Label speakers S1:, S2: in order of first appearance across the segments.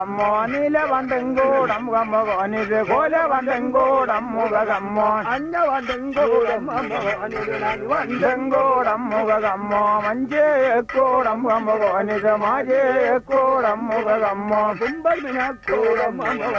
S1: മോനില വണ്ടെങ്കോടം കമ്മോനിത് കോല വണ്ടെങ്കോടം മുഖകമ്മോൻ
S2: അഞ്ഞ വണ്ടെങ്കോടം
S1: വണ്ടെങ്കോടം മുഖകമ്മോ മഞ്ചേക്കോടം കമ്മോനിത് മാജേക്കോടം മുഖകമ്മോ
S2: കുമ്പമിനക്കോടം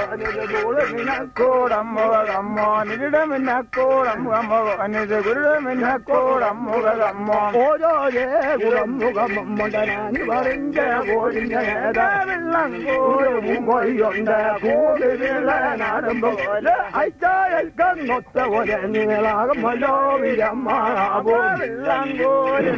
S1: കോടം മുഖകമ്മോ നിരിടമിന്നക്കോടം കമ്മോനിത് ഗുരുടമിന്നക്കോടം മുഖകമ്മോ
S2: ഓരോ കുളം മുഖം മുണ്ടനാനി പറഞ്ഞ കോഴിഞ്ഞ
S1: വെള്ളം കോരും
S2: കൊയ്യുണ്ട് കൂടുതൽ നാടുമ്പോൾ അയച്ചാൽക്കൊത്ത പോലെ നീളാകും മനോവിരമാവോ
S1: വെള്ളം കോരും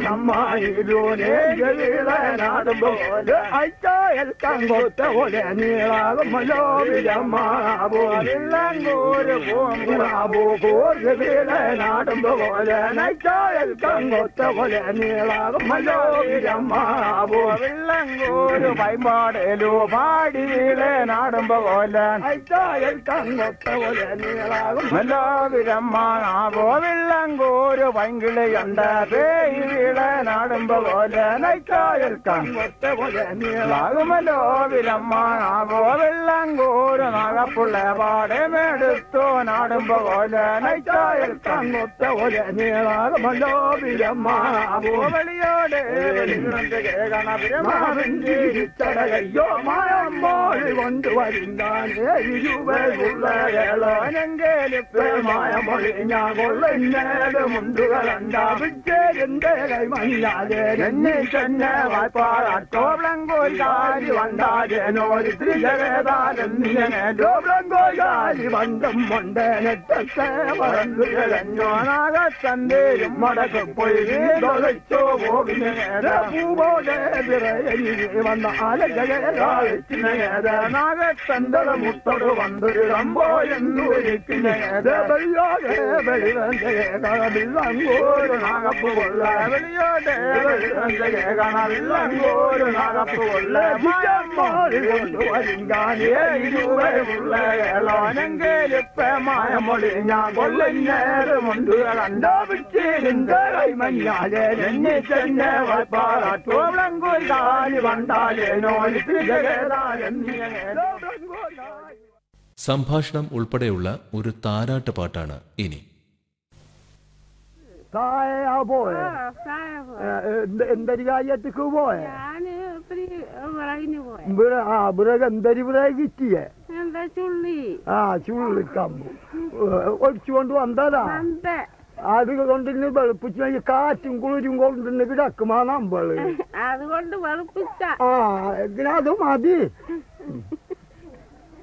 S2: നാടുമ്പോൾ അയച്ചാൽക്കൊത്ത പോലെ നീളാകും മനോവിരമാവോ
S1: വെള്ളം കോരും
S2: ാവോ കൂടുതൽ നാടുമ്പോൾ അയച്ചാൽക്കൊത്ത പോലെ നീളാകും മനോവിരമാവോ
S1: വെള്ളം കോരു പൈമ്പാടലു പാടി വീളെ നാടുമ്പോ കോലൻ
S2: അയച്ചാൽക്കൊത്ത പോലെ നീളാകും
S1: മലോവിരമ്മാവോ വെള്ളം കോരു പൈങ്കിളിയുണ്ട് പേയി വീളെ നാടുമ്പോ കോലൻ അയച്ചായൽക്കാൻ ലാകുമല്ലോ വിരമ്മാവോ വെള്ളം കോരു നാഗപ്പുള്ള പാടെ മേടുത്തു നാടുമ്പോ കോലൻ അയച്ചായൽക്കാൻ വെളിയോടെ കേൾക്കണ
S2: ോ മായമ്പോൾ കൊണ്ടുവരുന്നാനേ ഇരുവരുള്ളേളോനെങ്കേലിപ്പമായ മൊഴി ഞാൻ കൊള്ളുന്നേട് മുണ്ടുകളുണ്ടാവിച്ചേരിന്റെ കൈമഞ്ഞാലേ എന്നെ തന്നെ വായ്പാടോബ്ലങ്കോരി വണ്ടാജനോരി ത്രിജഗേതാലെന്നിങ്ങനെ ഡോബ്ലങ്കോരി വണ്ടം മൊണ്ടനെട്ടത്തെ പറന്നു കിഴഞ്ഞോ
S1: നാഗത്തന്തേരും
S2: മടക്ക് പോയി തൊളിച്ചോ പോകിനെ പൂവോടെ വിറയരി വന്ന ആലജകളാളിച്ചിനെ നാഗത്തന്തള മുത്തോട് വന്നൊരു റമ്പോ എന്നുരിക്കുന്നോട് നാഗപ്പ് കൊള്ള
S1: വെളിയോടെ
S2: കണവില്ലങ്ങോട് നാഗപ്പ് കൊള്ള കൊണ്ടുവരിങ്കാനേ ഇരുവരുള്ള ഏളോനെങ്കേലിപ്പമായ മൊഴി ഞാൻ കൊള്ളുന്നേരമുണ്ട് കണ്ടോ വിട്ടിരുந்த കൈമഞ്ഞാലേ എന്നെ തന്നെ വായ്പാടാട്ടോളങ്കോൽ കാലി വണ്ടാലേ നോലി ത്രിജഗേതാലെന്നിയനോ
S3: സംഭാഷണം ഉൾപ്പെടെയുള്ള ഒരു താരാട്ട് പാട്ടാണ് ഇനി
S2: തായ പോയെ എന്തരി കാര്യത്തേക്ക് പോയെ
S4: ഞാന് ഒത്തിരി വിറകിന് പോയ
S2: ഇവിടെ ആ ഇവിടെ എന്തരി ഇവിടെ കിട്ടിയേ
S4: എന്താ ചുള്ളി
S2: ആ ചുള്ളിക്കമ്പു ഒളിച്ചുകൊണ്ട് വന്നതാ
S4: അന്ത
S2: അത് കൊണ്ടിന്ന് വെളുപ്പിച്ച് കാറ്റും കുളിരും കൊണ്ടിന്ന് കിടക്കുമാ നമ്മള്
S4: അതുകൊണ്ട് വെളുപ്പിച്ച
S2: ആ ഇതിന് അത് മതി